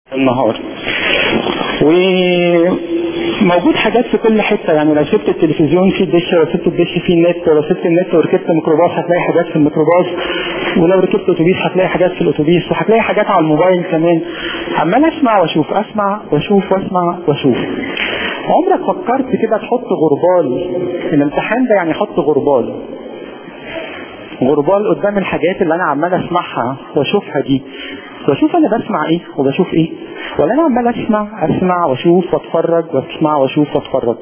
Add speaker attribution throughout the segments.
Speaker 1: النهار وموجود حاجات في كل حتة يعني لو سبت التلفزيون في الدش لو سبت الدش في النت ولو سبت النت وركبت ميكروباص هتلاقي حاجات في الميكروباص ولو ركبت اتوبيس هتلاقي حاجات في الاتوبيس وهتلاقي حاجات على الموبايل كمان عمال اسمع واشوف اسمع واشوف واسمع واشوف عمرك فكرت كده تحط غربال الامتحان ده يعني حط غربال غربال قدام الحاجات اللي انا عمال اسمعها واشوفها دي واشوف انا بسمع ايه وبشوف ايه ولا انا عمال اسمع اسمع واشوف واتفرج واسمع واشوف واتفرج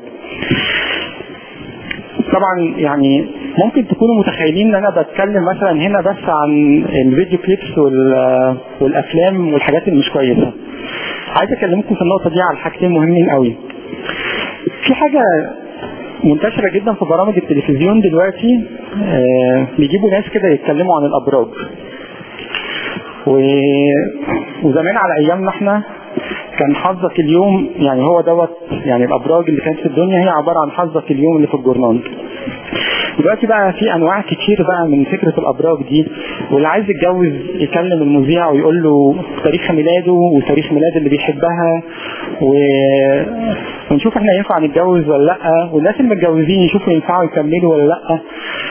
Speaker 1: طبعا يعني ممكن تكونوا متخيلين ان انا بتكلم مثلا هنا بس عن الفيديو كليبس والافلام والحاجات اللي مش كويسه عايز اكلمكم في النقطه دي على حاجتين مهمين قوي في حاجه منتشرة جدا في برامج التلفزيون دلوقتي آه بيجيبوا ناس كده يتكلموا عن الأبراج و... وزمان على أيامنا احنا كان حظك اليوم يعني هو دوت يعني الأبراج اللي كانت في الدنيا هي عبارة عن حظك اليوم اللي في الجورنال دلوقتي بقى في انواع كتير بقى من فكره الابراج دي واللي عايز يتجوز يكلم المذيع ويقول له تاريخ ميلاده وتاريخ ميلاد اللي بيحبها و... ونشوف احنا ينفع نتجوز ولا لا والناس المتجوزين يشوفوا ينفعوا يكملوا ولا لا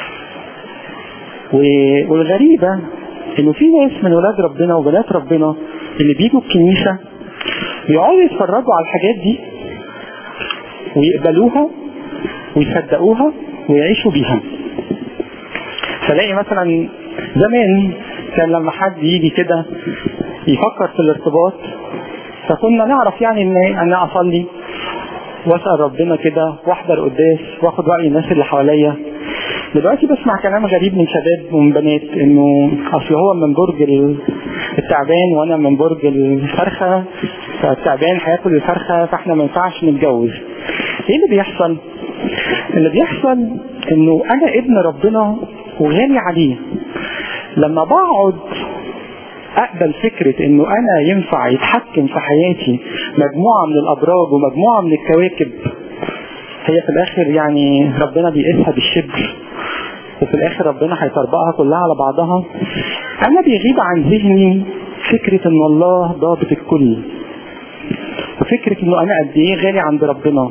Speaker 1: و... والغريبه انه في ناس من ولاد ربنا وبنات ربنا اللي بيجوا الكنيسه بيقعدوا يتفرجوا على الحاجات دي ويقبلوها ويصدقوها ويعيشوا بيها فلاقي مثلا زمان كان لما حد يجي كده يفكر في الارتباط فكنا نعرف يعني ان انا اصلي واسال ربنا كده واحضر قداس واخد راي الناس اللي حواليا دلوقتي بسمع كلام غريب من شباب ومن بنات انه اصل هو من برج التعبان وانا من برج الفرخه فالتعبان هياكل الفرخه فاحنا ما ينفعش نتجوز ايه اللي بيحصل؟ اللي بيحصل انه انا ابن ربنا وغالي عليه لما بقعد اقبل فكرة انه انا ينفع يتحكم في حياتي مجموعة من الابراج ومجموعة من الكواكب هي في الاخر يعني ربنا بيقيسها بالشبر وفي الاخر ربنا هيطربقها كلها على بعضها انا بيغيب عن ذهني فكرة ان الله ضابط الكل وفكرة انه انا قد ايه غالي عند ربنا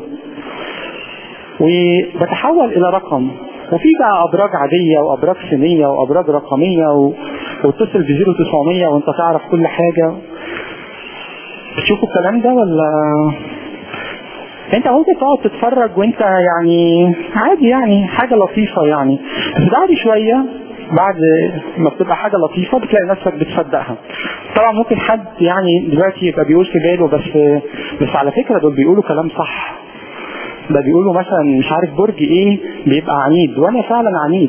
Speaker 1: وبتحول الى رقم وفي بقى ابراج عادية وابراج سنية وابراج رقمية و... واتصل ب 0900 وانت تعرف كل حاجة بتشوفوا الكلام ده ولا انت ممكن تقعد تتفرج وانت يعني عادي يعني حاجة لطيفة يعني بس بعد شوية بعد ما بتبقى حاجة لطيفة بتلاقي نفسك بتصدقها طبعا ممكن حد يعني دلوقتي يبقى بيقول في باله بس بس على فكرة دول بيقولوا كلام صح ده بيقولوا مثلا مش عارف برج ايه بيبقى عنيد وانا فعلا عنيد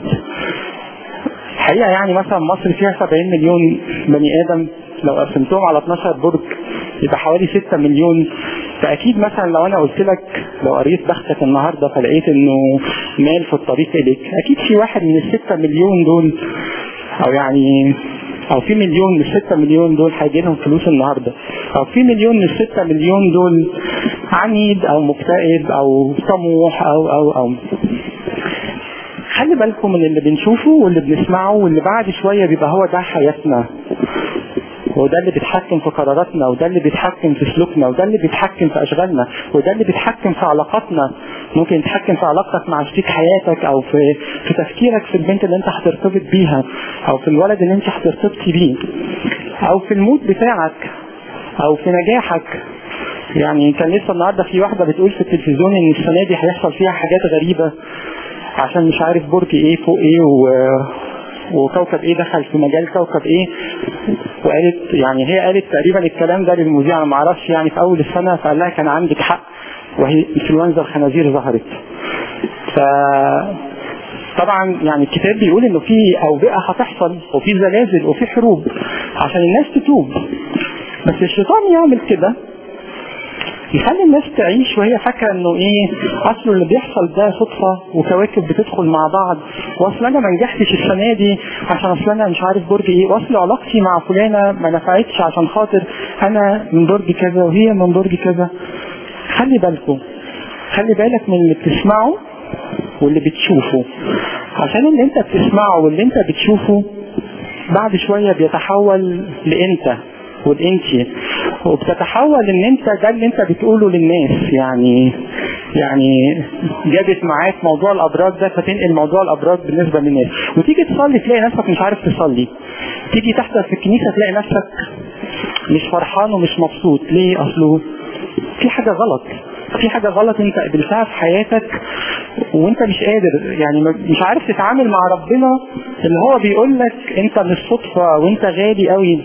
Speaker 1: الحقيقة يعني مثلا مصر فيها 70 مليون بني ادم لو قسمتهم على 12 برج يبقى حوالي 6 مليون فاكيد مثلا لو انا قلت لك لو قريت بختك النهارده فلقيت انه مال في الطريق اليك اكيد في واحد من ال 6 مليون دول او يعني او في مليون من الستة مليون دول هيجي لهم فلوس النهارده او في مليون من الستة مليون دول عنيد او مكتئب او طموح او او او خلي بالكم من اللي بنشوفه واللي بنسمعه واللي بعد شويه بيبقى هو ده حياتنا وده اللي بيتحكم في قراراتنا وده اللي بيتحكم في سلوكنا وده اللي بيتحكم في اشغالنا وده اللي بيتحكم في علاقاتنا ممكن يتحكم في علاقتك مع شريك حياتك او في في تفكيرك في البنت اللي انت هترتبط بيها او في الولد اللي انت هترتبطي بيه او في المود بتاعك او في نجاحك يعني كان لسه النهارده في واحده بتقول في التلفزيون ان السنه دي هيحصل فيها حاجات غريبه عشان مش عارف برج ايه فوق ايه و وكوكب ايه دخل في مجال كوكب ايه وقالت يعني هي قالت تقريبا الكلام ده للمذيع انا ما اعرفش يعني في اول السنه فقال لها كان عندك حق وهي انفلونزا الخنازير ظهرت ف طبعا يعني الكتاب بيقول انه في اوبئه هتحصل وفي زلازل وفي حروب عشان الناس تتوب بس الشيطان يعمل كده يخلي الناس تعيش وهي فاكره انه ايه اصل اللي بيحصل ده صدفه وكواكب بتدخل مع بعض واصل انا ما نجحتش السنه دي عشان اصل انا مش عارف برج ايه واصل علاقتي مع فلانه ما نفعتش عشان خاطر انا من برج كذا وهي من برج كذا خلي بالكم خلي بالك من اللي بتسمعه واللي بتشوفه عشان اللي انت بتسمعه واللي انت بتشوفه بعد شويه بيتحول لانت والانتي وبتتحول ان انت ده اللي انت بتقوله للناس يعني يعني جابت معاك موضوع الابراج ده فتنقل موضوع الابراج بالنسبه للناس وتيجي تصلي تلاقي نفسك مش عارف تصلي تيجي تحضر في الكنيسه تلاقي نفسك مش فرحان ومش مبسوط ليه اصله في حاجه غلط في حاجه غلط انت قابلتها في حياتك وانت مش قادر يعني مش عارف تتعامل مع ربنا اللي هو بيقول لك انت مش صدفه وانت غالي قوي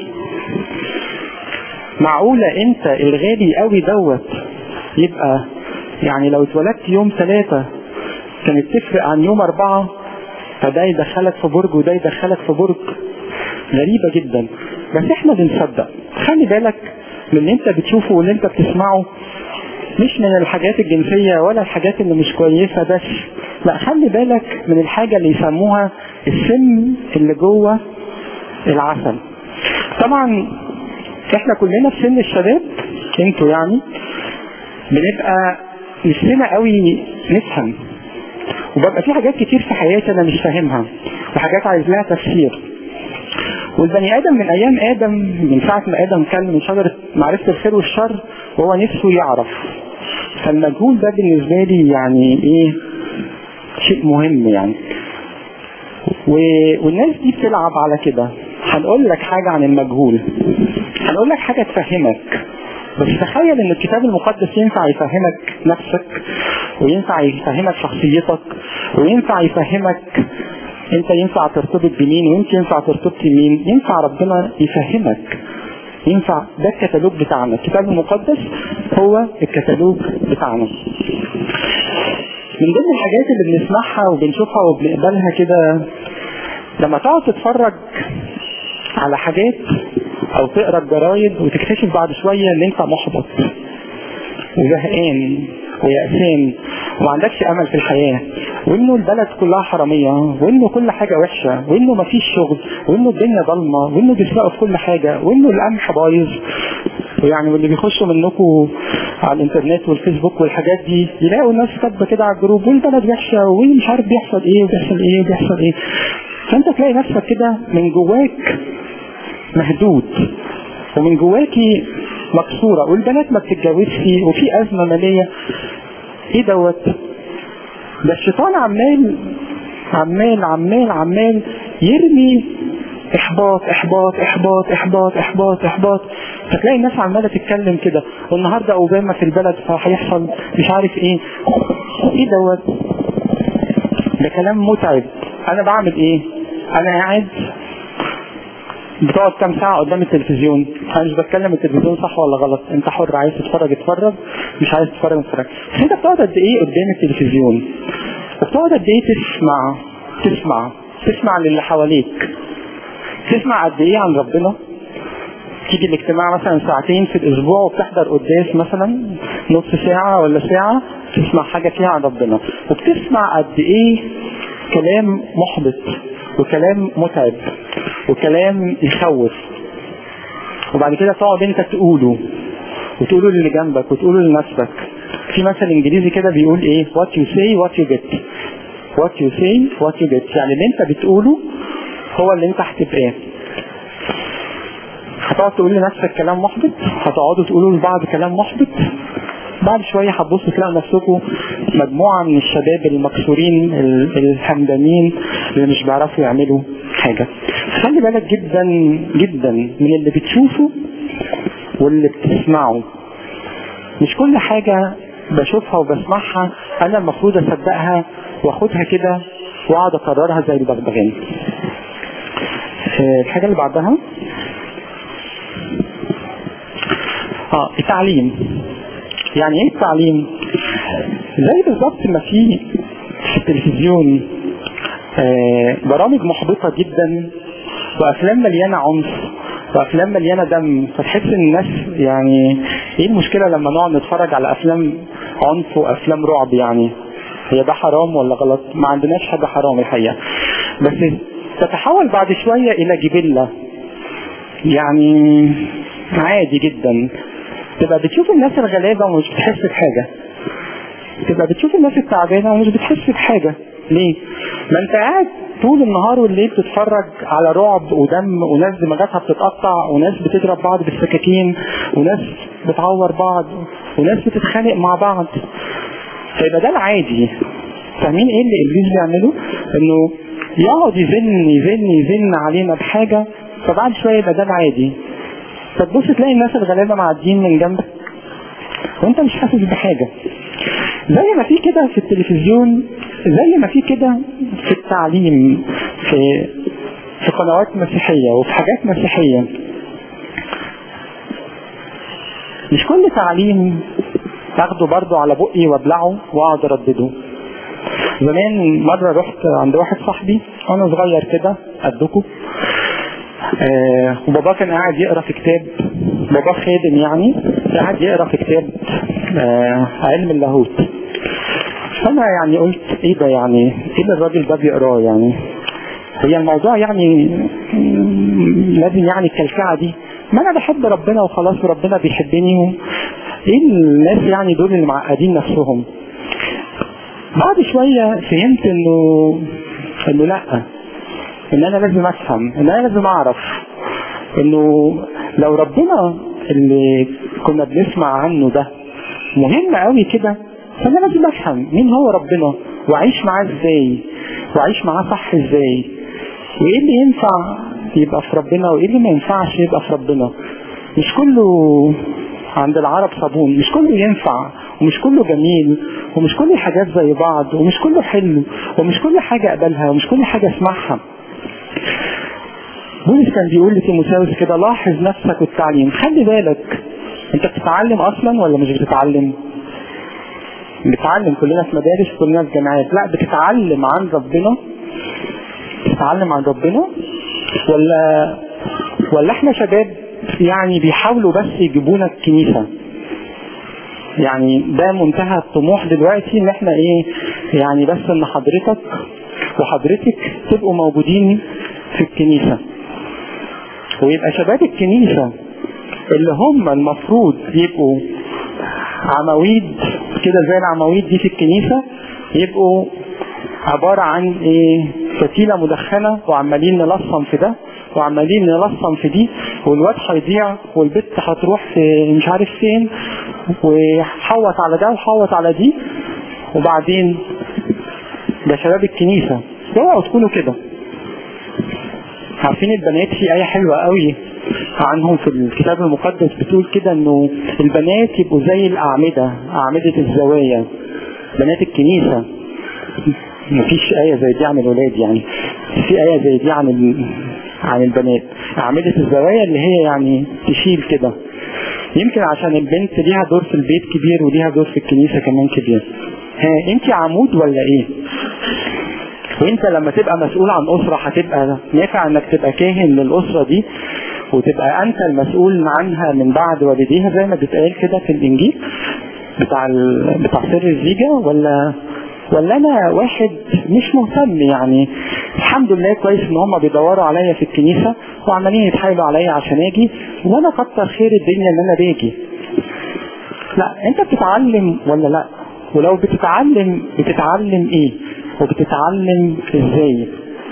Speaker 1: معقوله انت الغالي قوي دوت يبقى يعني لو اتولدت يوم ثلاثة كانت تفرق عن يوم أربعة فده يدخلك في برج وده يدخلك في برج غريبة جدا بس احنا بنصدق خلي بالك من اللي انت بتشوفه واللي انت بتسمعه مش من الحاجات الجنسية ولا الحاجات اللي مش كويسة بس لا خلي بالك من الحاجة اللي يسموها السم اللي جوه العسل طبعا احنا كلنا في سن الشباب انتوا يعني بنبقى نفسنا قوي نفهم وببقى في حاجات كتير في حياتي انا مش فاهمها وحاجات عايز لها تفسير والبني ادم من ايام ادم من ساعه ما ادم كان من شجره معرفه الخير والشر وهو نفسه يعرف فالمجهول ده بالنسبه لي يعني ايه شيء مهم يعني و... والناس دي بتلعب على كده هنقول لك حاجه عن المجهول هنقول لك حاجه تفهمك بس تخيل ان الكتاب المقدس ينفع يفهمك نفسك وينفع يفهمك شخصيتك وينفع يفهمك انت ينفع ترتبط بمين وانت ينفع ترتبطي بمين ينفع ربنا يفهمك ينفع ده الكتالوج بتاعنا الكتاب المقدس هو الكتالوج بتاعنا من ضمن الحاجات اللي بنسمعها وبنشوفها وبنقبلها كده لما تقعد تتفرج على حاجات او تقرا الجرايد وتكتشف بعد شويه ان انت محبط وزهقان ويأسان وما عندكش امل في الحياه وانه البلد كلها حراميه وانه كل حاجه وحشه وانه ما فيش شغل وانه الدنيا ضلمه وانه بيسرقوا في كل حاجه وانه القمح بايظ ويعني واللي بيخشوا منكم على الانترنت والفيسبوك والحاجات دي يلاقوا الناس كاتبه كده على الجروب والبلد وحشه ومش عارف بيحصل ايه وبيحصل ايه وبيحصل ايه فانت تلاقي نفسك كده من جواك مهدود ومن جواكي مكسورة والبنات ما بتتجوزش وفي أزمة مالية إيه دوت ده الشيطان عمال عمال عمال عمال يرمي احباط احباط احباط احباط احباط احباط فتلاقي الناس عماله تتكلم كده والنهارده اوباما في البلد فهيحصل مش عارف ايه ايه دوت ده كلام متعب انا بعمل ايه انا قاعد بتقعد كام ساعة قدام التلفزيون انا مش بتكلم التلفزيون صح ولا غلط انت حر عايز تتفرج اتفرج مش عايز تتفرج اتفرج بس انت بتقعد قد ايه قدام التلفزيون وبتقعد قد ايه تسمع تسمع تسمع للي حواليك تسمع قد ايه عن ربنا تيجي الاجتماع مثلا ساعتين في الاسبوع وبتحضر قداس مثلا نص ساعة ولا ساعة تسمع حاجة فيها عن ربنا وبتسمع قد ايه كلام محبط وكلام متعب وكلام يخوف وبعد كده تقعد انت تقوله وتقوله للي جنبك وتقوله لنفسك في مثل انجليزي كده بيقول ايه what you say what you get what you say what you get يعني اللي انت بتقوله هو اللي انت هتبقاه هتقعد تقول لنفسك كلام محبط هتقعدوا تقولوا لبعض كلام محبط بعد شوية هتبصوا تلاقوا نفسكم مجموعة من الشباب المكسورين الهمدانين اللي مش بيعرفوا يعملوا حاجة خلي بالك جدا جدا من اللي بتشوفه واللي بتسمعه مش كل حاجة بشوفها وبسمعها أنا المفروض أصدقها وأخدها كده وأقعد أكررها زي البغبغان الحاجة اللي بعدها اه التعليم يعني ايه التعليم زي بالظبط ما في في التلفزيون آه برامج محبطه جدا وافلام مليانه عنف وافلام مليانه دم فتحس ان الناس يعني ايه المشكله لما نقعد نتفرج على افلام عنف وافلام رعب يعني هي ده حرام ولا غلط ما عندناش حاجه حرام الحقيقه بس تتحول بعد شويه الى جبله يعني عادي جدا تبقى بتشوف الناس الغلابة ومش بتحس بحاجة تبقى بتشوف الناس التعبانة ومش بتحس بحاجة ليه؟ ما انت قاعد طول النهار والليل تتفرج على رعب ودم وناس دماغاتها بتتقطع وناس بتضرب بعض بالسكاكين وناس بتعور بعض وناس بتتخانق مع بعض فيبقى ده العادي فاهمين ايه اللي ابليس بيعمله؟ انه يقعد يزن يزن يزن علينا بحاجه فبعد شويه يبقى ده العادي فتبص تلاقي الناس الغلابه معديين من جنبك وانت مش حاسس بحاجه زي ما في كده في التلفزيون زي ما في كده في التعليم في في قنوات مسيحيه وفي حاجات مسيحيه مش كل تعليم اخده برضه على بقي وابلعه واقعد اردده زمان مرة رحت عند واحد صاحبي وانا صغير كده قدكم آه وبابا كان قاعد يقرا في كتاب بابا خادم يعني قاعد يقرا في كتاب آه علم اللاهوت فانا يعني قلت ايه ده يعني ايه اللي الراجل ده بيقراه يعني هي الموضوع يعني لازم يعني الكلكعه دي ما انا بحب ربنا وخلاص وربنا بيحبني و... ايه الناس يعني دول اللي معقدين نفسهم بعد شوية فهمت انه انه لا ان انا لازم افهم ان انا لازم اعرف انه لو ربنا اللي كنا بنسمع عنه ده مهم قوي كده فانا لازم افهم مين هو ربنا واعيش معاه ازاي واعيش معاه صح ازاي وايه اللي ينفع يبقى في ربنا وايه اللي ما ينفعش يبقى في ربنا مش كله عند العرب صابون مش كله ينفع ومش كله جميل ومش كل الحاجات زي بعض ومش كله حلو ومش كل حاجة أقبلها ومش كل حاجة أسمعها بولس كان بيقول لتيموثاوس كده لاحظ نفسك والتعليم خلي بالك انت بتتعلم اصلا ولا مش بتتعلم بنتعلم كلنا في مدارس كلنا في جامعات لا بتتعلم عن ربنا بتتعلم عن ربنا ولا ولا احنا شباب يعني بيحاولوا بس يجيبونا الكنيسه يعني ده منتهى الطموح دلوقتي ان احنا ايه يعني بس ان حضرتك وحضرتك تبقوا موجودين في الكنيسة ويبقى شباب الكنيسة اللي هم المفروض يبقوا عواميد كده زي العواميد دي في الكنيسة يبقوا عبارة عن ايه فتيلة مدخنة وعمالين نلصم في ده وعمالين نلصم في دي والواد هيضيع والبت هتروح في مش عارف فين وحوط على ده وحوط على دي وبعدين ده شباب الكنيسة اوعوا تكونوا كده عارفين البنات في آية حلوة قوي عنهم في الكتاب المقدس بتقول كده انه البنات يبقوا زي الأعمدة أعمدة الزوايا بنات الكنيسة مفيش آية زي دي عن الولاد يعني في آية زي دي عن عن البنات أعمدة الزوايا اللي هي يعني تشيل كده يمكن عشان البنت ليها دور في البيت كبير وليها دور في الكنيسة كمان كبير ها انت عمود ولا ايه وانت لما تبقى مسؤول عن اسرة هتبقى نافع انك تبقى كاهن للاسرة دي وتبقى انت المسؤول عنها من بعد والديها زي ما بيتقال كده في الانجيل بتاع ال... بتاع سر الزيجة ولا ولا انا واحد مش مهتم يعني الحمد لله كويس ان هم بيدوروا عليا في الكنيسه وعمالين يتحايلوا عليا عشان اجي وانا كتر خير الدنيا ان انا باجي لا انت بتتعلم ولا لا ولو بتتعلم بتتعلم ايه وبتتعلم ازاي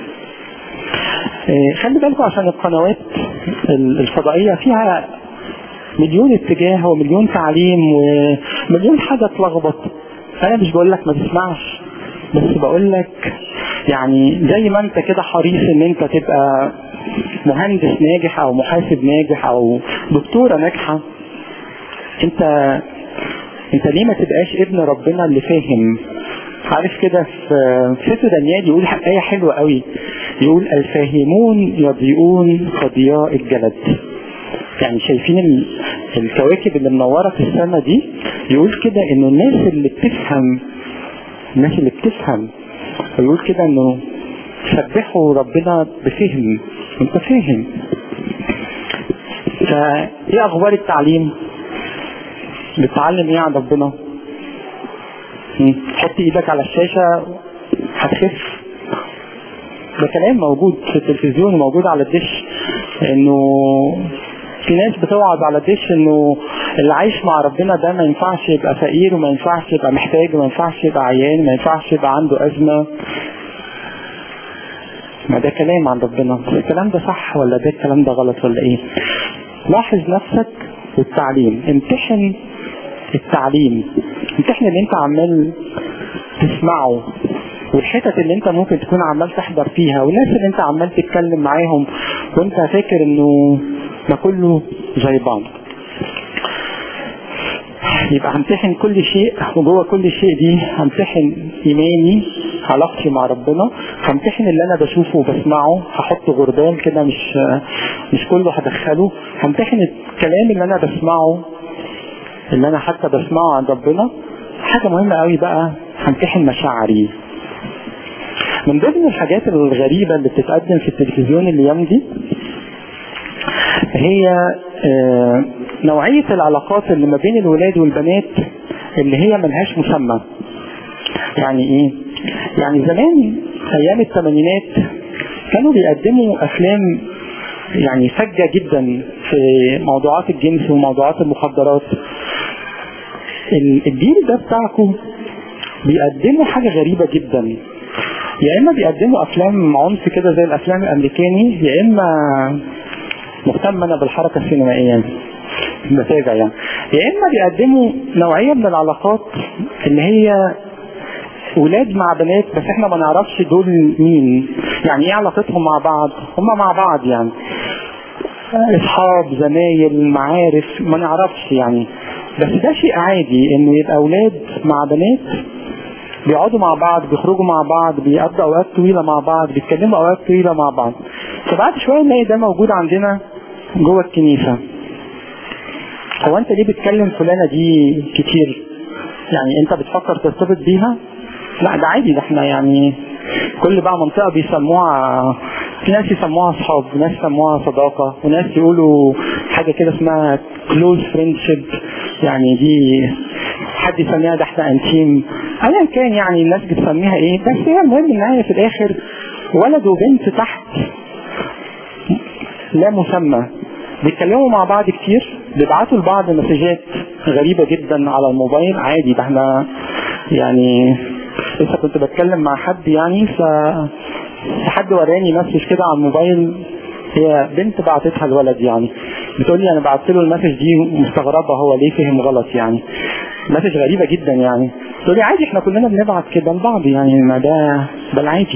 Speaker 1: اه خلي بالكم عشان القنوات الفضائية فيها مليون اتجاه ومليون تعليم ومليون حاجة تلخبط انا مش بقول لك ما تسمعش بس بقول لك يعني زي ما انت كده حريص ان انت تبقى مهندس ناجح او محاسب ناجح او دكتوره ناجحه انت انت ليه ما تبقاش ابن ربنا اللي فاهم عارف كده في سفر دانيال يقول آية حلوة قوي يقول الفاهمون يضيئون كضياء الجلد يعني شايفين الكواكب اللي منورة في السماء دي يقول كده انه الناس اللي بتفهم الناس اللي بتفهم يقول كده انه سبحوا ربنا بفهم انت فاهم فايه اخبار التعليم بتتعلم ايه عن ربنا حط ايدك على الشاشة هتخف ده كلام موجود في التلفزيون وموجود على الدش انه في ناس بتوعظ على الدش انه اللي عايش مع ربنا ده ما ينفعش يبقى فقير وما ينفعش يبقى محتاج وما ينفعش يبقى عيان ما ينفعش يبقى عنده ازمه ما ده كلام عن ربنا بس الكلام ده صح ولا ده الكلام ده غلط ولا ايه لاحظ نفسك والتعليم امتحن التعليم امتحن اللي انت عمال تسمعه والحتت اللي انت ممكن تكون عمال تحضر فيها والناس اللي انت عمال تتكلم معاهم وانت فاكر انه ما كله زي بعض يبقى همتحن كل شيء وجوه كل شيء دي همتحن ايماني علاقتي مع ربنا همتحن اللي انا بشوفه وبسمعه هحط غربال كده مش مش كله هدخله همتحن الكلام اللي انا بسمعه اللي انا حتى بسمعه عن ربنا حاجه مهمه قوي بقى همتحن مشاعري من ضمن الحاجات الغريبه اللي بتتقدم في التلفزيون الايام دي هي آه نوعية العلاقات اللي ما بين الولاد والبنات اللي هي ملهاش مسمى يعني ايه يعني زمان ايام الثمانينات كانوا بيقدموا افلام يعني فجة جدا في موضوعات الجنس وموضوعات المخدرات الجيل ده بتاعكم بيقدموا حاجة غريبة جدا يا اما بيقدموا افلام عنف كده زي الافلام الامريكاني يا اما مهتم انا بالحركة السينمائية بتابع يعني يا اما بيقدموا نوعيه من العلاقات اللي هي ولاد مع بنات بس احنا ما نعرفش دول مين يعني ايه علاقتهم مع بعض هم مع بعض يعني اصحاب زمايل معارف ما نعرفش يعني بس ده شيء عادي انه يبقى اولاد مع بنات بيقعدوا مع بعض بيخرجوا مع بعض بيقضوا اوقات طويله مع بعض بيتكلموا اوقات طويله مع بعض فبعد شويه نلاقي ده موجود عندنا جوه الكنيسه هو انت ليه بتكلم فلانه دي كتير يعني انت بتفكر ترتبط بيها لا ده عادي ده احنا يعني كل بقى منطقه بيسموها في ناس يسموها اصحاب وناس يسموها صداقه وناس يقولوا حاجه كده اسمها كلوز فريندشيب يعني دي حد يسميها ده احنا انتيم ايا كان يعني الناس بتسميها ايه بس هي المهم ان هي في الاخر ولد وبنت تحت لا مسمى بيتكلموا مع بعض كتير بيبعتوا لبعض مسجات غريبة جدا على الموبايل عادي ده احنا يعني لسه كنت بتكلم مع حد يعني ف حد وراني مسج كده على الموبايل هي بنت بعتتها الولد يعني بتقول لي انا بعت له المسج دي مستغربه هو ليه فهم غلط يعني مسج غريبه جدا يعني تقول لي عادي احنا كلنا بنبعت كده لبعض يعني ما ده ده العادي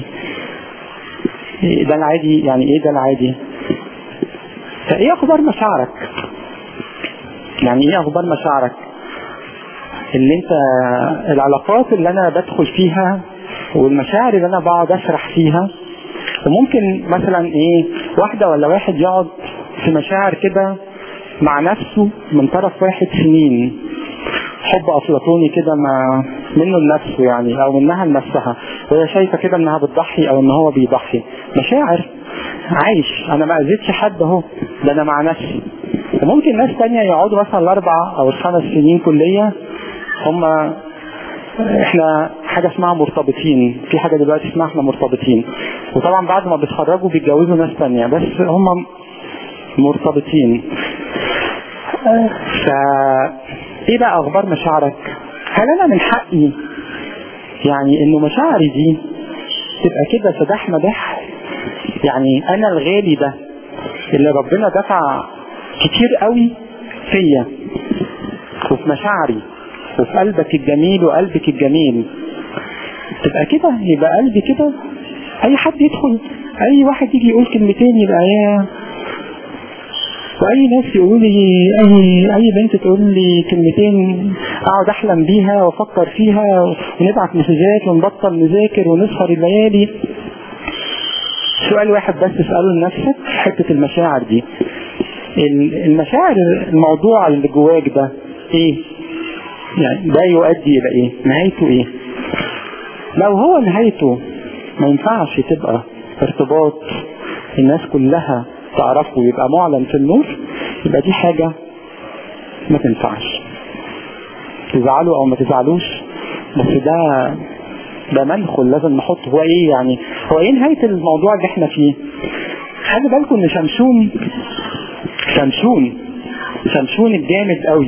Speaker 1: ده العادي يعني ايه ده العادي فايه اخبار مشاعرك يعني ايه اخبار مشاعرك اللي انت العلاقات اللي انا بدخل فيها والمشاعر اللي انا بقعد اشرح فيها وممكن مثلا ايه واحدة ولا واحد يقعد في مشاعر كده مع نفسه من طرف واحد سنين حب افلاطوني كده ما منه لنفسه يعني او منها لنفسها وهي شايفه كده انها بتضحي او ان هو بيضحي مشاعر عايش انا ما اذيتش حد اهو ده انا مع نفسي وممكن ناس تانية يقعدوا مثلا الاربع او الخمس سنين كلية هم احنا حاجة اسمها مرتبطين في حاجة دلوقتي اسمها احنا مرتبطين وطبعا بعد ما بيتخرجوا بيتجوزوا ناس تانية بس هم مرتبطين ف ايه بقى اخبار مشاعرك هل انا من حقي يعني انه مشاعري دي تبقى كده سداح مداح يعني انا الغالي ده اللي ربنا دفع كتير قوي فيا وفي مشاعري وفي قلبك الجميل وقلبك الجميل تبقى كده يبقى قلبي كده اي حد يدخل اي واحد يجي يقول كلمتين يبقى يا واي ناس يقولوا لي اي اي بنت تقول لي كلمتين اقعد احلم بيها وافكر فيها ونبعت مسجات ونبطل نذاكر ونسهر الليالي سؤال واحد بس اساله لنفسك حته المشاعر دي المشاعر الموضوع اللي جواك ده ايه يعني ده يؤدي الى ايه نهايته ايه لو هو نهايته ما ينفعش تبقى ارتباط الناس كلها تعرفه ويبقى معلن في النور يبقى دي حاجة ما تنفعش تزعلوا او ما تزعلوش بس ده ده منخل لازم نحط هو ايه يعني هو ايه نهاية الموضوع اللي احنا فيه خلي بالكم ان شمشون شمشون شمشون الجامد قوي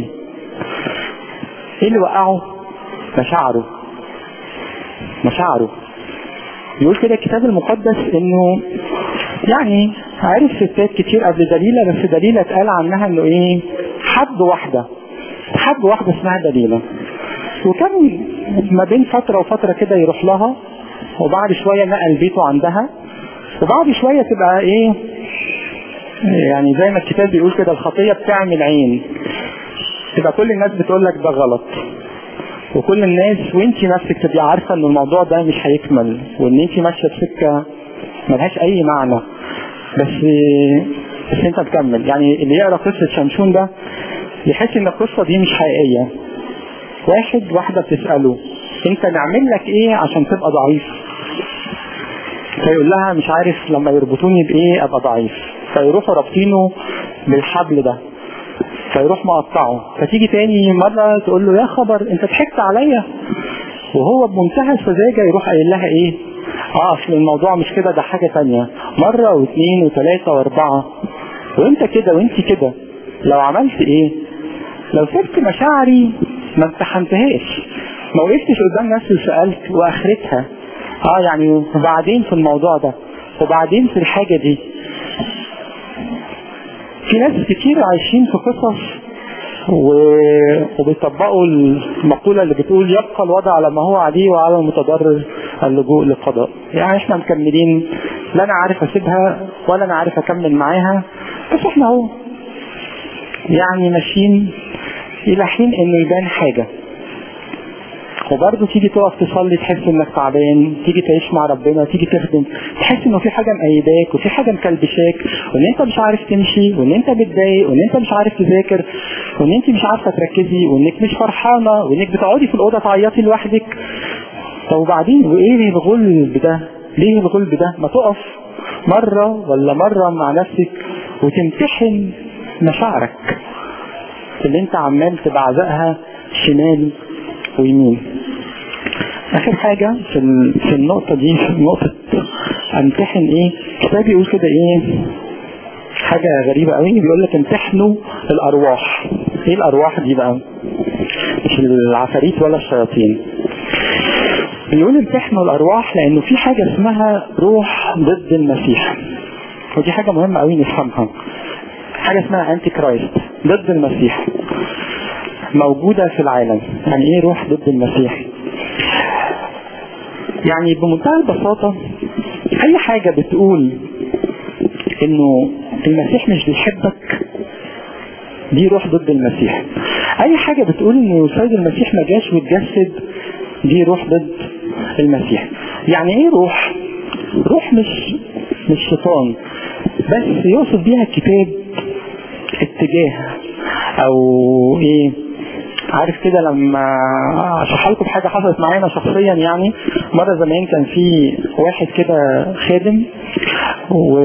Speaker 1: ايه اللي وقعه مشاعره مشاعره بيقول كده الكتاب المقدس انه يعني عرف ستات كتير قبل دليلة بس دليلة اتقال عنها انه ايه حد واحدة حد واحدة اسمها دليلة وكان ما بين فترة وفترة كده يروح لها وبعد شوية نقل بيته عندها وبعد شوية تبقى ايه يعني زي ما الكتاب بيقول كده الخطية بتعمل عين تبقى كل الناس بتقول لك ده غلط وكل الناس وانت نفسك تبقي عارفة ان الموضوع ده مش هيكمل وان انت ماشية في سكة ملهاش اي معنى بس بس انت مكمل يعني اللي يقرا قصة شمشون ده يحس ان القصة دي مش حقيقية واحد واحدة بتسأله انت نعمل لك ايه عشان تبقى ضعيف فيقول لها مش عارف لما يربطوني بايه ابقى ضعيف فيروحوا رابطينه بالحبل ده فيروح مقطعه فتيجي تاني مرة تقول له يا خبر انت ضحكت عليا وهو بمنتهى السذاجة يروح قايل لها ايه اه اصل الموضوع مش كده ده حاجة تانية مرة واثنين وثلاثة واربعة وانت كده وانت كده لو عملت ايه لو سبت مشاعري ما امتحنتهاش ما وقفتش قدام نفسي وسألت واخرتها اه يعني وبعدين في الموضوع ده وبعدين في الحاجة دي في ناس كتير عايشين في قصص و... وبيطبقوا المقولة اللي بتقول يبقى الوضع على ما هو عليه وعلى المتضرر اللجوء للقضاء يعني احنا مكملين لا انا عارف اسيبها ولا انا عارف اكمل معاها بس احنا اهو يعني ماشيين الى حين انه يبان حاجة وبرضه تيجي تقف تصلي تحس انك تعبان تيجي تعيش مع ربنا تيجي تخدم تحس انه في حاجه مقيداك وفي حاجه مكلبشاك وان انت مش عارف تمشي وان انت متضايق وان انت مش عارف تذاكر وان انت مش عارفه تركزي وانك مش فرحانه وانك بتقعدي في الاوضه تعيطي لوحدك طب وبعدين وايه الغلب ده؟ ليه الغلب ده؟ ما تقف مره ولا مره مع نفسك وتمتحن مشاعرك اللي انت عمال تبعزقها شمال ويمين اخر حاجة في في النقطة دي في نقطة امتحن ايه كتاب بيقول كده ايه حاجة غريبة قوي بيقول لك امتحنوا الارواح ايه الارواح دي بقى مش العفاريت ولا الشياطين بيقول امتحنوا الارواح لانه في حاجة اسمها روح ضد المسيح ودي حاجة مهمة قوي نفهمها حاجة اسمها انتي كرايست ضد المسيح موجودة في العالم يعني ايه روح ضد المسيح يعني بمنتهى البساطة اي حاجة بتقول انه المسيح مش بيحبك دي روح ضد المسيح اي حاجة بتقول انه السيد المسيح ما جاش واتجسد دي روح ضد المسيح يعني ايه روح روح مش مش شيطان بس يوصف بيها الكتاب اتجاه او ايه عارف كده لما اشرح لكم حاجه حصلت معانا شخصيا يعني مره زمان كان في واحد كده خادم و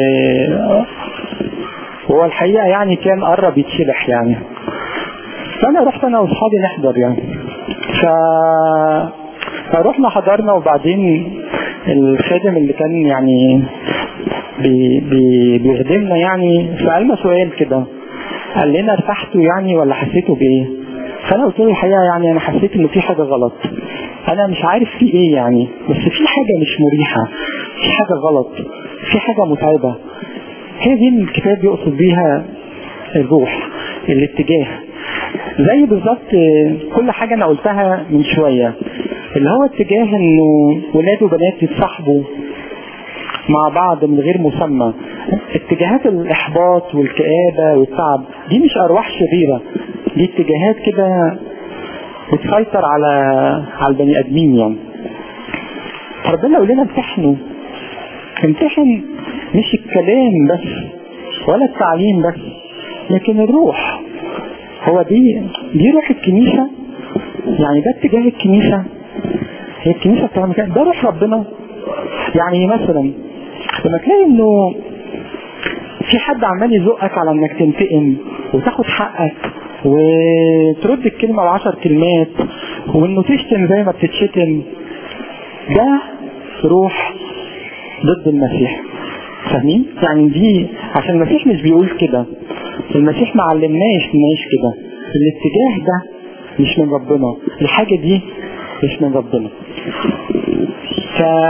Speaker 1: هو الحقيقه يعني كان قرب يتشلح يعني فانا رحت انا واصحابي نحضر يعني ف فروحنا حضرنا وبعدين الخادم اللي كان يعني بي بي بيخدمنا يعني سألنا سؤال كده قال لنا ارتحتوا يعني ولا حسيتوا بايه فانا قلت له الحقيقه يعني انا حسيت انه في حاجه غلط انا مش عارف في ايه يعني بس في حاجه مش مريحه في حاجه غلط في حاجه متعبه هي دي الكتاب يقصد بيها الروح الاتجاه زي بالظبط كل حاجه انا قلتها من شويه اللي هو اتجاه انه ولاد وبنات يتصاحبوا مع بعض من غير مسمى اتجاهات الاحباط والكآبة والتعب دي مش ارواح شريرة دي اتجاهات كده بتسيطر على على البني ادمين يعني فربنا يقول لنا امتحنوا امتحن مش الكلام بس ولا التعليم بس لكن الروح هو دي دي روح الكنيسة يعني ده اتجاه الكنيسة هي الكنيسة بتعمل كده ده روح ربنا يعني مثلا لما تلاقي انه في حد عمال يزقك على انك تنتقم وتاخد حقك وترد الكلمة بعشر كلمات وانه تشتم زي ما بتتشتم ده روح ضد المسيح فاهمين؟ يعني دي عشان المسيح مش بيقول كده المسيح ما علمناش نعيش كده الاتجاه ده مش من ربنا الحاجة دي مش من ربنا ف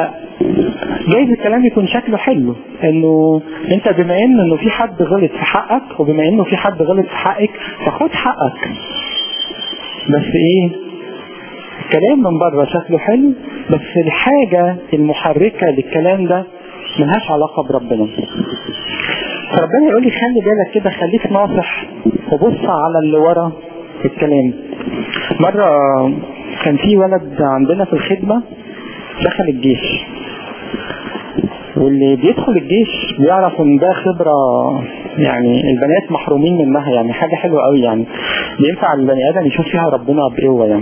Speaker 1: جايز الكلام يكون شكله حلو انه انت بما ان انه في حد غلط في حقك وبما انه في حد غلط في حقك فخد حقك بس ايه الكلام من بره شكله حلو بس الحاجة المحركة للكلام ده ملهاش علاقة بربنا فربنا يقول لي خلي بالك كده خليك ناصح وبص على اللي ورا الكلام مرة كان في ولد عندنا في الخدمة دخل الجيش واللي بيدخل الجيش بيعرف ان ده خبرة يعني البنات محرومين منها يعني حاجة حلوة قوي يعني بينفع البني ادم يشوف فيها ربنا بقوة يعني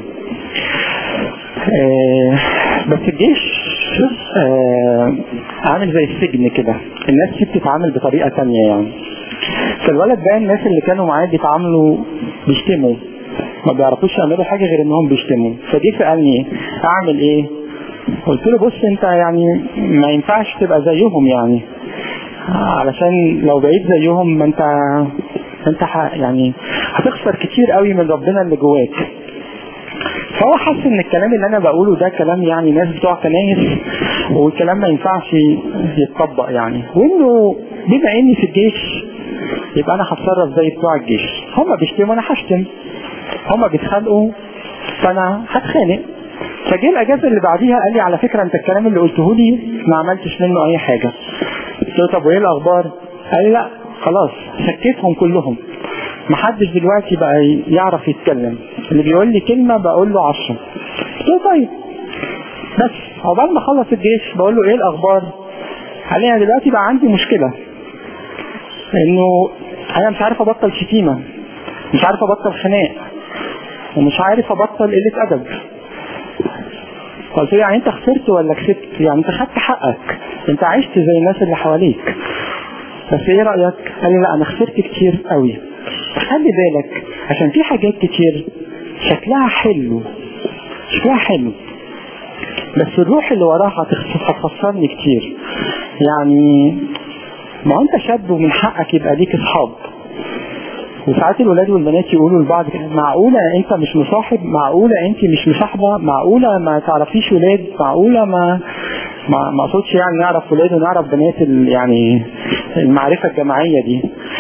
Speaker 1: آه بس الجيش آه عامل زي السجن كده الناس فيه بتتعامل بطريقة تانية يعني فالولد ده الناس اللي كانوا معاه بيتعاملوا بيشتموا ما بيعرفوش يعملوا حاجة غير انهم بيشتموا فجه سألني اعمل ايه قلت له بص انت يعني ما ينفعش تبقى زيهم يعني علشان لو بقيت زيهم ما انت انت يعني هتخسر كتير قوي من ربنا اللي جواك فهو حس ان الكلام اللي انا بقوله ده كلام يعني ناس بتوع كنايس والكلام ما ينفعش يتطبق يعني وانه بما اني في الجيش يبقى انا هتصرف زي بتوع الجيش هما بيشتموا انا هشتم هما بيتخانقوا فانا هتخانق فجه الاجازه اللي بعديها قال لي على فكره انت الكلام اللي قلته لي ما عملتش منه اي حاجه قلت له طب وايه الاخبار قال لي لا خلاص سكتهم كلهم محدش دلوقتي بقى يعرف يتكلم اللي بيقول لي كلمه بقول له عشرة قلت له طيب بس عقبال ما اخلص الجيش بقول له ايه الاخبار قال لي انا دلوقتي بقى عندي مشكله انه انا مش عارف ابطل شتيمه مش عارف ابطل خناق ومش عارف ابطل قله ادب قلت له يعني انت خسرت ولا كسبت يعني انت خدت حقك انت عشت زي الناس اللي حواليك بس ايه رايك قال لي لا انا خسرت كتير قوي خلي بالك عشان في حاجات كتير شكلها حلو شكلها حلو بس الروح اللي وراها هتخسرني كتير يعني ما انت شاب ومن حقك يبقى ليك اصحاب وساعات الولاد والبنات يقولوا لبعض معقولة انت مش مصاحب معقولة انت مش مصاحبة معقولة ما تعرفيش ولاد معقولة ما ما ما اقصدش يعني نعرف ولاد ونعرف بنات يعني المعرفة الجماعية دي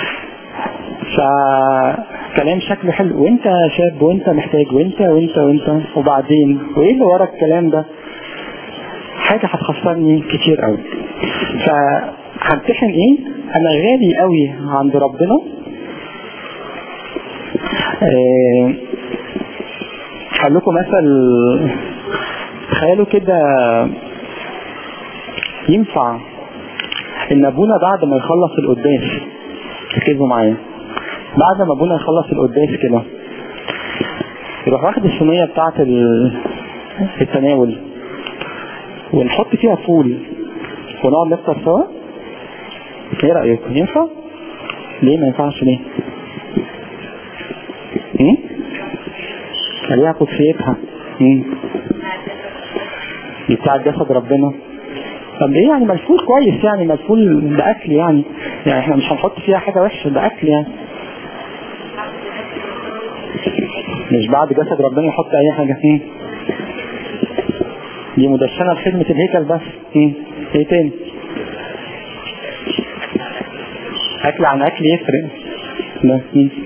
Speaker 1: فكلام شكله حلو وانت شاب وانت محتاج وانت وانت وانت وبعدين وايه اللي ورا الكلام ده حاجة هتخسرني كتير قوي فهمتحن ايه انا غالي قوي عند ربنا أه هقول لكم مثل تخيلوا كده ينفع ان ابونا بعد ما يخلص القداس ركزوا معايا بعد ما ابونا يخلص القداس كده يروح واخد الصينيه بتاعه التناول ونحط فيها فول ونقعد نفطر سوا ايه رايكم ينفع؟ ليه ما ينفعش ليه؟ ايه؟ خليها قدسيتها ايه؟ دي بتاعت جسد ربنا طب ايه يعني ملفول كويس يعني ملفول ده اكل يعني يعني احنا مش هنحط فيها حاجه وحشه ده اكل يعني مش بعد جسد ربنا يحط اي حاجه فيه دي مدشنه لخدمه الهيكل بس ايه ايه تاني اكل عن اكل يفرق لا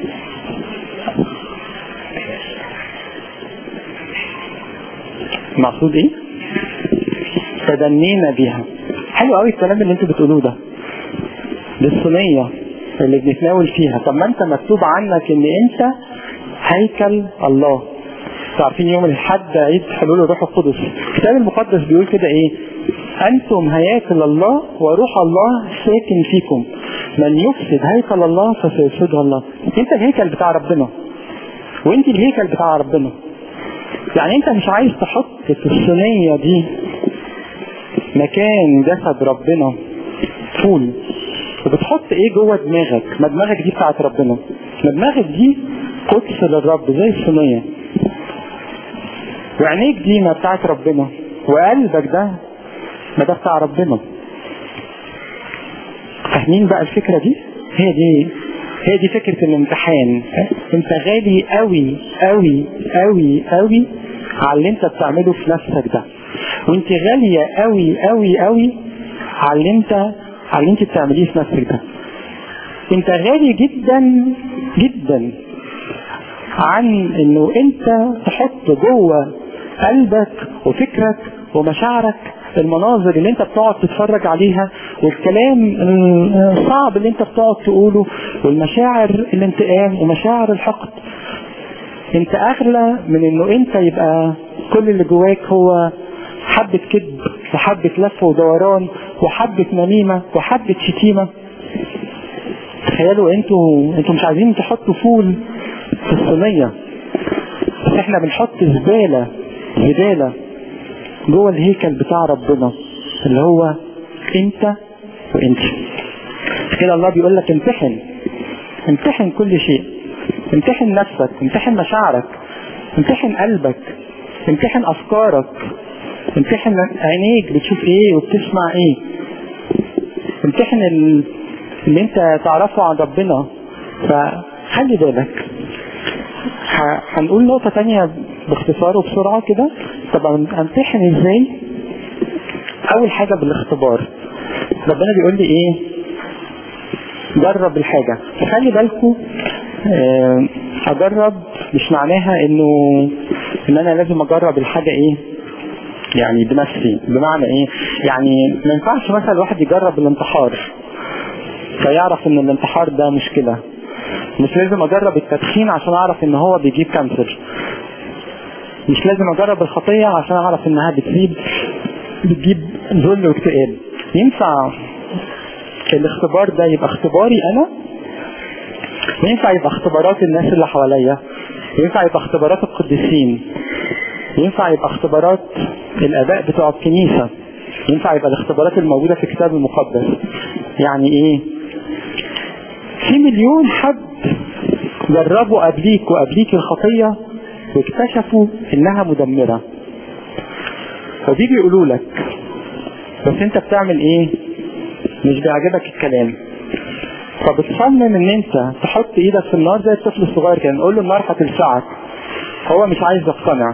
Speaker 1: مقصود ايه تدنينا بيها حلو قوي الكلام اللي انتوا بتقولوه ده دي الصينية اللي بنتناول فيها طب ما انت مكتوب عنك ان انت هيكل الله عارفين يوم الحد عيد حلول الروح القدس الكتاب المقدس بيقول كده ايه انتم هياكل الله وروح الله ساكن فيكم من يفسد هيكل الله فسيفسده الله انت الهيكل بتاع ربنا وانت الهيكل بتاع ربنا يعني انت مش عايز تحط في الصينية دي مكان جسد ربنا فول وبتحط ايه جوه دماغك ما دماغك دي بتاعت ربنا ما دماغك دي قدس للرب زي الصينية وعينيك دي ما بتاعت ربنا وقلبك ده ما ده بتاع ربنا فاهمين بقى الفكرة دي هي دي هي دي فكرة الامتحان انت غالي قوي قوي قوي قوي على اللي انت بتعمله في نفسك ده وانت غالية قوي قوي قوي على اللي انت على اللي انت بتعمليه في نفسك ده انت غالي جدا جدا عن انه انت تحط جوه قلبك وفكرك ومشاعرك المناظر اللي انت بتقعد تتفرج عليها والكلام الصعب اللي انت بتقعد تقوله والمشاعر الانتقام ومشاعر الحقد انت اغلى من انه انت يبقى كل اللي جواك هو حبة كذب وحبة لف ودوران وحبة نميمة وحبة شتيمة تخيلوا انتوا انتوا مش عايزين تحطوا فول في الصينية بس احنا بنحط زبالة زبالة جوه الهيكل بتاع ربنا اللي هو انت وانت كده الله بيقول لك امتحن امتحن كل شيء امتحن نفسك امتحن مشاعرك امتحن قلبك امتحن افكارك امتحن عينيك بتشوف ايه وبتسمع ايه امتحن اللي انت تعرفه عن ربنا فخلي بالك هنقول نقطة تانية باختصار وبسرعة كده طب امتحن ازاي اول حاجة بالاختبار ربنا بيقول لي ايه جرب الحاجة خلي بالكم اه اجرب مش معناها انه ان انا لازم اجرب الحاجة ايه يعني بنفسي بمعنى ايه يعني ما ينفعش مثلا الواحد يجرب الانتحار فيعرف ان الانتحار ده مشكلة مش لازم اجرب التدخين عشان اعرف ان هو بيجيب كانسر مش لازم اجرب الخطية عشان اعرف انها بتجيب بتجيب ذل واكتئاب ينفع الاختبار ده يبقى اختباري انا ينفع يبقى اختبارات الناس اللي حواليا ينفع يبقى اختبارات القديسين ينفع يبقى اختبارات الاباء بتوع الكنيسة ينفع يبقى الاختبارات الموجودة في الكتاب المقدس يعني ايه في مليون حد جربوا قبليك وقبليك الخطية واكتشفوا انها مدمرة فبيجي يقولوا لك بس انت بتعمل ايه مش بيعجبك الكلام فبتصمم ان انت تحط ايدك في النار زي الطفل الصغير كده نقول له النار هتلسعك هو مش عايز يقتنع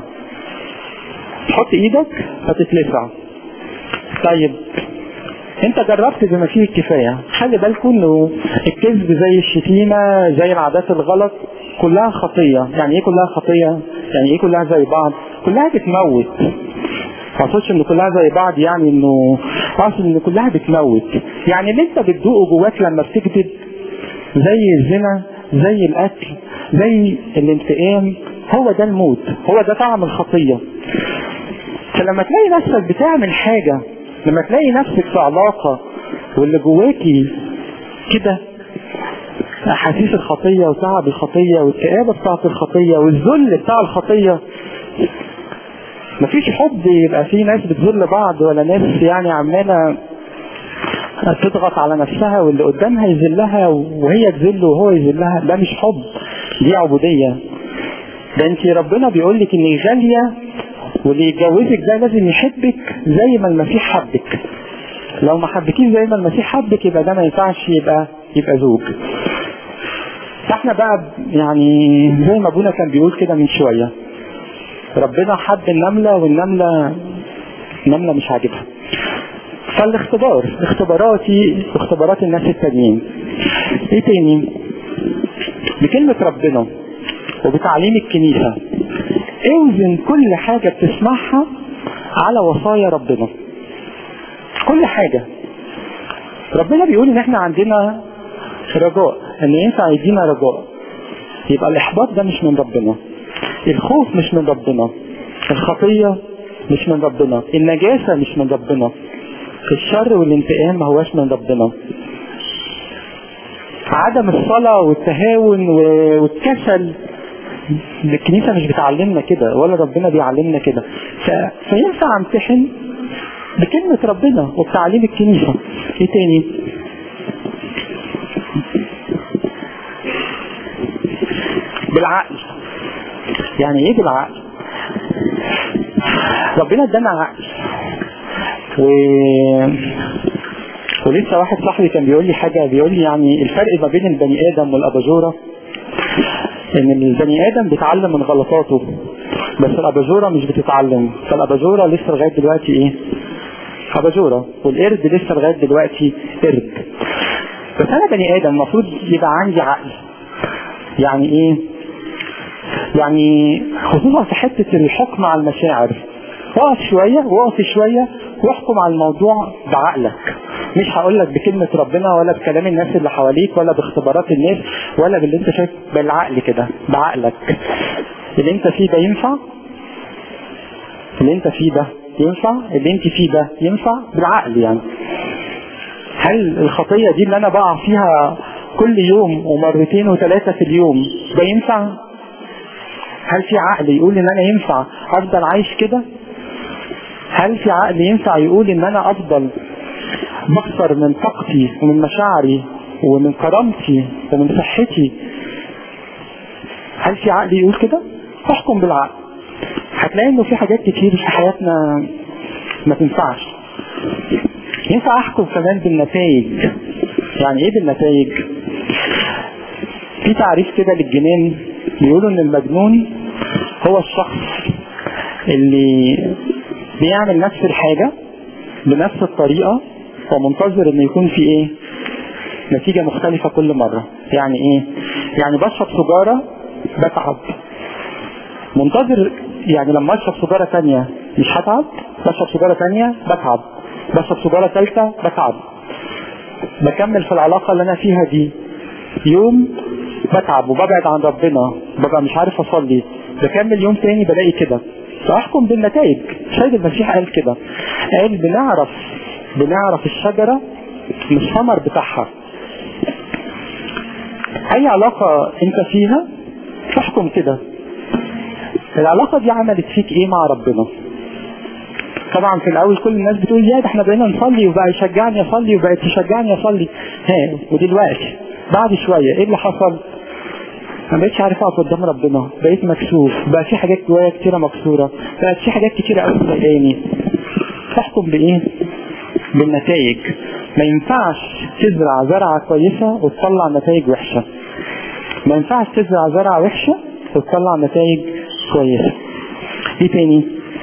Speaker 1: تحط ايدك هتتلسع طيب انت جربت بما فيه الكفاية خلي بالكم انه الكذب زي الشتيمة زي العادات الغلط كلها خطية يعني ايه كلها خطية يعني ايه كلها زي بعض كلها بتموت ما اقصدش ان كلها زي بعض يعني انه اقصد ان كلها بتموت يعني اللي انت بتدوقه جواك لما بتكذب زي الزنا زي القتل زي الانتقام هو ده الموت هو ده طعم الخطية فلما تلاقي نفسك بتعمل حاجة لما تلاقي نفسك في علاقة واللي جواكي كده احاسيس الخطية وتعب الخطية والكآبة بتاعت الخطية والذل بتاع الخطية مفيش حب يبقى في ناس بتذل بعض ولا ناس يعني عمالة تضغط على نفسها واللي قدامها يذلها وهي تذل وهو يذلها ده مش حب دي عبودية ده انت ربنا بيقول لك انك غالية واللي يتجوزك ده لازم يحبك زي ما المسيح حبك لو ما حبكيش زي ما المسيح حبك يبقى ده ما ينفعش يبقى يبقى زوج فاحنا بقى يعني زي ما ابونا كان بيقول كده من شوية ربنا حب النملة والنملة النملة مش عاجبها فالاختبار اختباراتي واختبارات الناس التانيين ايه تاني بكلمة ربنا وبتعليم الكنيسة اوزن كل حاجة بتسمعها على وصايا ربنا كل حاجة ربنا بيقول ان احنا عندنا رجاء ان ينفع يدينا رجاء يبقى الاحباط ده مش من ربنا الخوف مش من ربنا الخطية مش من ربنا النجاسة مش من ربنا الشر والانتقام ما هواش من ربنا عدم الصلاة والتهاون والكسل الكنيسة مش بتعلمنا كده ولا ربنا بيعلمنا كده ف... فينفع امتحن بكلمة ربنا وبتعليم الكنيسة ايه تاني بالعقل يعني ايه بالعقل ربنا ادانا عقل و ولسه واحد صاحبي كان بيقول لي حاجة بيقول لي يعني الفرق ما بين البني آدم والأباجورة إن البني آدم بيتعلم من غلطاته بس الاباجوره مش بتتعلم فالاباجوره لسه لغايه دلوقتي ايه اباجوره والقرد لسه لغايه دلوقتي قرد بس انا بني ادم المفروض يبقى عندي عقل يعني ايه يعني خصوصا في حته الحكم على المشاعر اقف شويه واقف شويه واحكم على الموضوع بعقلك مش هقول لك بكلمة ربنا ولا بكلام الناس اللي حواليك ولا باختبارات الناس ولا باللي انت شايف بالعقل كده بعقلك اللي انت فيه ده ينفع اللي انت فيه ده ينفع اللي انت فيه ده ينفع بالعقل يعني هل الخطية دي اللي انا بقع فيها كل يوم ومرتين وثلاثة في اليوم ده ينفع هل في عقل يقول ان انا ينفع افضل عايش كده هل في عقل ينفع يقول ان انا افضل بكثر من طاقتي ومن مشاعري ومن كرامتي ومن صحتي هل في عقل يقول كده احكم بالعقل هتلاقي انه في حاجات كتير في حياتنا ما تنفعش ينفع احكم كمان بالنتائج يعني ايه بالنتائج في تعريف كده للجنان بيقولوا ان المجنون هو الشخص اللي بيعمل نفس الحاجة بنفس الطريقة ومنتظر ان يكون في ايه نتيجة مختلفة كل مرة يعني ايه يعني بشرب سجارة بتعب منتظر يعني لما اشرب سجارة تانية مش هتعب بشرب سجارة تانية بتعب بشرب سجارة تالتة بتعب بكمل في العلاقة اللي انا فيها دي يوم بتعب وببعد عن ربنا ببقى مش عارف اصلي بكمل يوم تاني بلاقي كده فاحكم بالنتائج سيد المسيح قال كده قال بنعرف بنعرف الشجرة من الثمر بتاعها اي علاقة انت فيها احكم كده العلاقة دي عملت فيك ايه مع ربنا طبعا في الاول كل الناس بتقول يا ده احنا بقينا نصلي وبقى يشجعني اصلي وبقت تشجعني اصلي ها ودلوقتي بعد شوية ايه اللي حصل ما بقتش عارف اقف قدام ربنا بقيت مكسوف بقى في حاجات جوايا كتيرة مكسورة بقت في حاجات كتيرة قوي مضايقاني تحكم بايه بالنتائج ما ينفعش تزرع زرعة كويسة وتطلع نتائج وحشة ما ينفعش تزرع زرعة وحشة وتطلع نتائج كويسة ايه تاني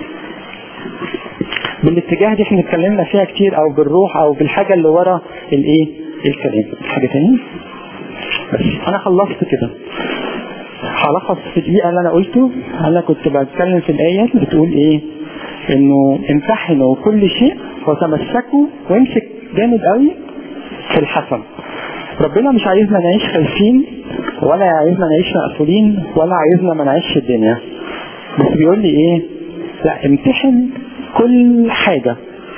Speaker 1: بالاتجاه دي احنا اتكلمنا فيها كتير او بالروح او بالحاجة اللي ورا الايه الكلام حاجة تاني بس انا خلصت كده هلخص في الدقيقة اللي انا قلته انا كنت بتكلم في الاية بتقول ايه انه امتحنوا كل شيء وتمسكوا وامسك جامد قوي في الحسن ربنا مش عايزنا نعيش خايفين ولا عايزنا نعيش مقفولين ولا عايزنا ما نعيش الدنيا بس بيقول لي ايه لا امتحن كل حاجة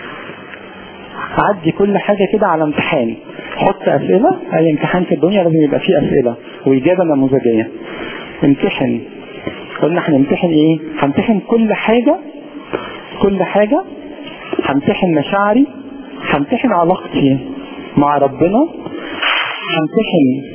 Speaker 1: عدي كل حاجة كده على امتحان حط اسئلة اي امتحان في الدنيا لازم يبقى فيه اسئلة واجابة نموذجية امتحن قلنا هنمتحن ايه همتحن كل حاجة كل حاجة همتحن مشاعري همتحن علاقتي مع ربنا همتحن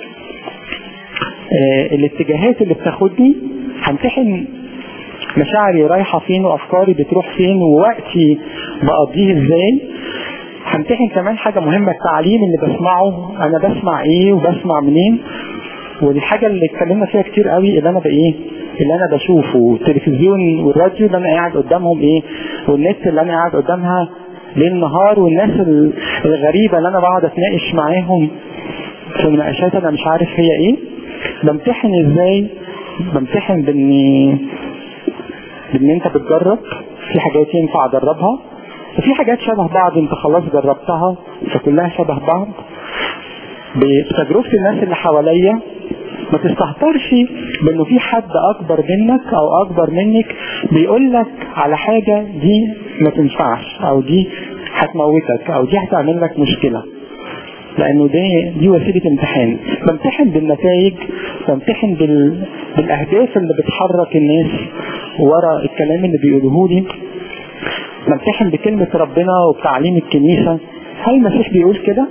Speaker 1: آه الاتجاهات اللي بتاخدني همتحن مشاعري رايحة فين وأفكاري بتروح فين ووقتي بقضيه ازاي همتحن كمان حاجة مهمة التعليم اللي بسمعه أنا بسمع إيه وبسمع منين والحاجة اللي اتكلمنا فيها كتير قوي اللي أنا بإيه اللي أنا بشوفه التلفزيون والراديو اللي أنا قاعد قدامهم إيه والنت اللي أنا قاعد قدامها ليل نهار والناس الغريبة اللي أنا بقعد أتناقش معاهم في مناقشات أنا مش عارف هي إيه بمتحن إزاي بمتحن بإني بإن أنت بتجرب في حاجات ينفع أجربها وفي حاجات شبه بعض أنت خلاص جربتها فكلها شبه بعض بتجربة الناس اللي حواليا ما تستهترش بانه في حد اكبر منك او اكبر منك بيقول لك على حاجة دي ما تنفعش او دي هتموتك او دي هتعمل لك مشكلة لانه دي دي وسيلة امتحان بمتحن بالنتائج بمتحن بال... بالاهداف اللي بتحرك الناس ورا الكلام اللي بيقولوه لي بمتحن بكلمة ربنا وبتعليم الكنيسة هل المسيح بيقول كده؟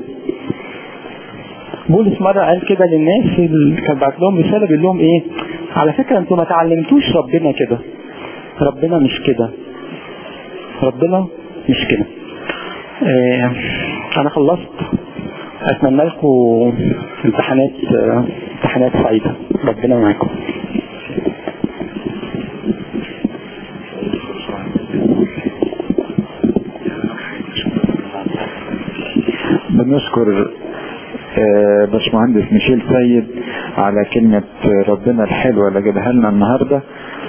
Speaker 1: بولس مرة قال كده للناس اللي كان بعت لهم رسالة بيقول لهم ايه على فكرة انتوا ما تعلمتوش ربنا كده ربنا مش كده ربنا مش كده اه انا خلصت اتمنى لكم امتحانات امتحانات سعيدة ربنا معاكم
Speaker 2: بنشكر آه، باشمهندس ميشيل سيد على كلمة ربنا الحلوة اللي جابها لنا النهاردة